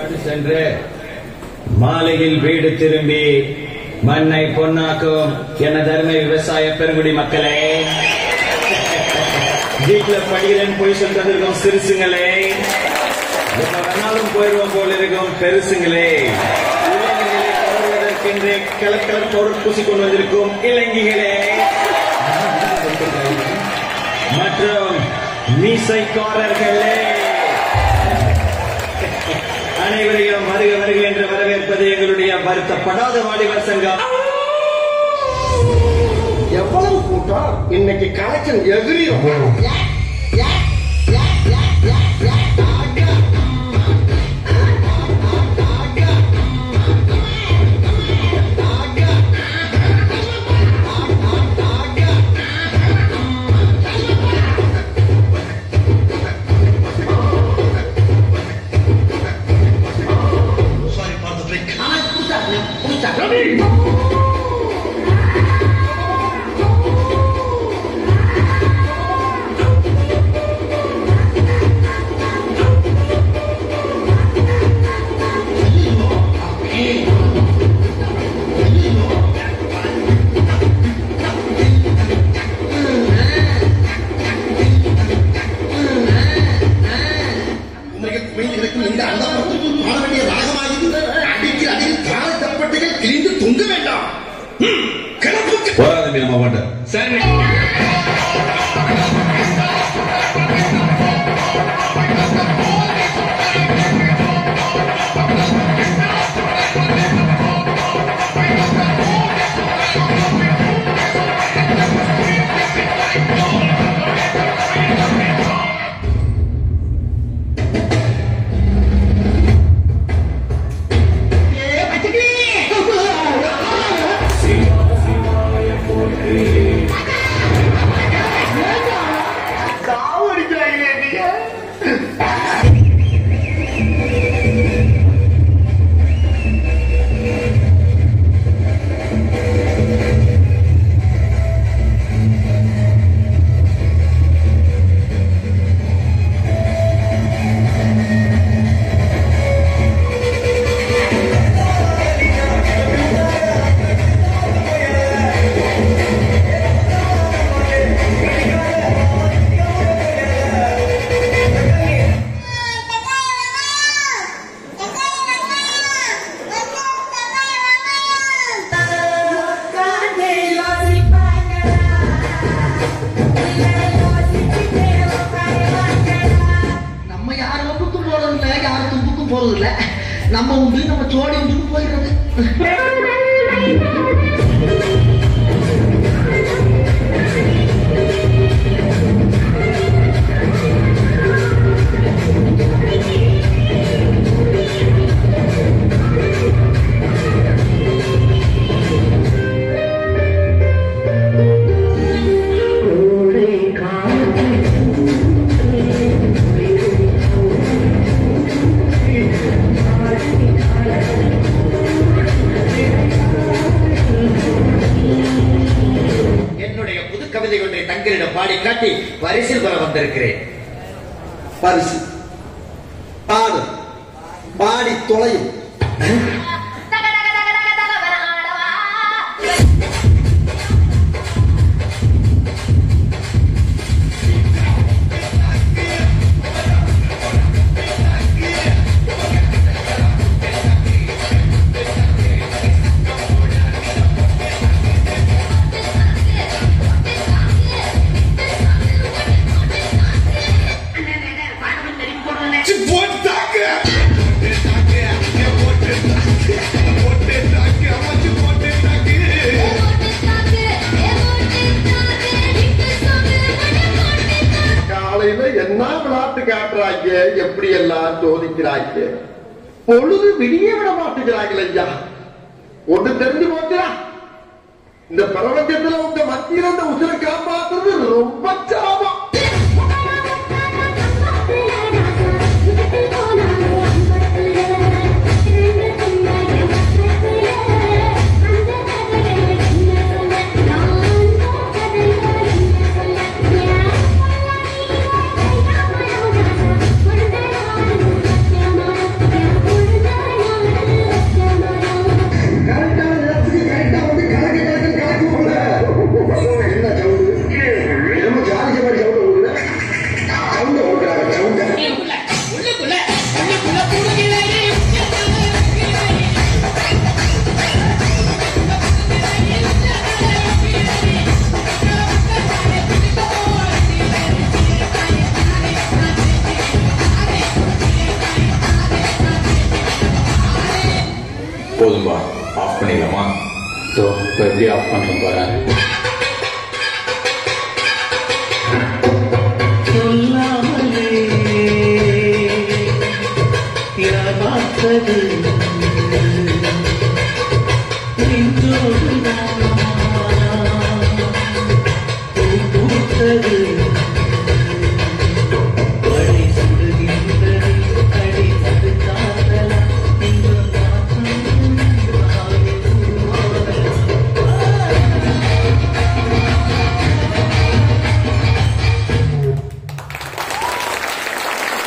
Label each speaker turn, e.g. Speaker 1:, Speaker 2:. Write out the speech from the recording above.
Speaker 1: சென்று மாலையில் வீடு திரும்பி மண்ணை பொன்னாக்கும் என தர்ம விவசாய பெருங்குடி மக்களே வீட்டுல படிக்கிறேன் போய் சொல்றதுக்கும் சிறுசுங்களே எப்ப வேணாலும் போயிடுவோம் போல இருக்கும் பெருசுங்களே இளைஞர்களை கவர்வதற்கென்றே கலக்கலர் பவுடர் பூசிக்கொண்டு வந்திருக்கும் இளைஞர்களே மற்றும் மீசைக்காரர்களே அனைவரையும் வருக வருக என்று வரவேற்பது எங்களுடைய வருத்தப்படாத வாலிபர் சங்கம்
Speaker 2: எவ்வளவு கூட்டம் இன்னைக்கு கலெக்ஷன் எகிரியும்
Speaker 3: Sorry for the break. உமக்கு குமைந்திருக்கும் இந்த அண்டப்பட்டு பாட வேண்டிய ராகமாகிறது அடிக்கிற அடியில் தாள தப்பட்டைகள் கிழிந்து தொங்க வேண்டாம் ம், கிளப்புக்கு
Speaker 4: போராதம்பி நம்ம பாட்டு
Speaker 2: சாவடிக்கிறாங்களே நீங்க
Speaker 5: நம்ம யார் வம்புக்கும் போறது இல்ல யார் தும்புக்கும் போறது இல்ல நம்ம உண்டு நம்ம சோடி உண்டு போயிடுறது
Speaker 6: என்னுடைய புது கவிதை ஒன்றை தங்களிடம் பாடி காட்டி பரிசில் பெற வந்திருக்கிறேன்
Speaker 2: பரிசு பாடு பாடி தொலையும்
Speaker 3: சி, போட்டாங்க
Speaker 2: காலையில என்ன விளையாட்டு காட்டுறாங்க எப்படி எல்லாம் சோதிக்கிறாங்க பொழுது விடிய விட மாட்டேங்கிறாங்களே ஐயா ஒண்ணு தெரிஞ்சு போச்சா இந்த பிரபஞ்சத்துல உங்க மத்தியில இந்த உசுரை காப்பாத்துறது ரொம்ப சாபம்
Speaker 7: Yeah.
Speaker 1: போதும்பா ஆஃப் பண்ணிடலாமா
Speaker 4: ஸோ இப்போ எப்படி ஆஃப் பண்ண போகிறேன்
Speaker 5: சொல்லாமலே யார் பார்த்தது நெஞ்சோடு நான் பூ பூத்தது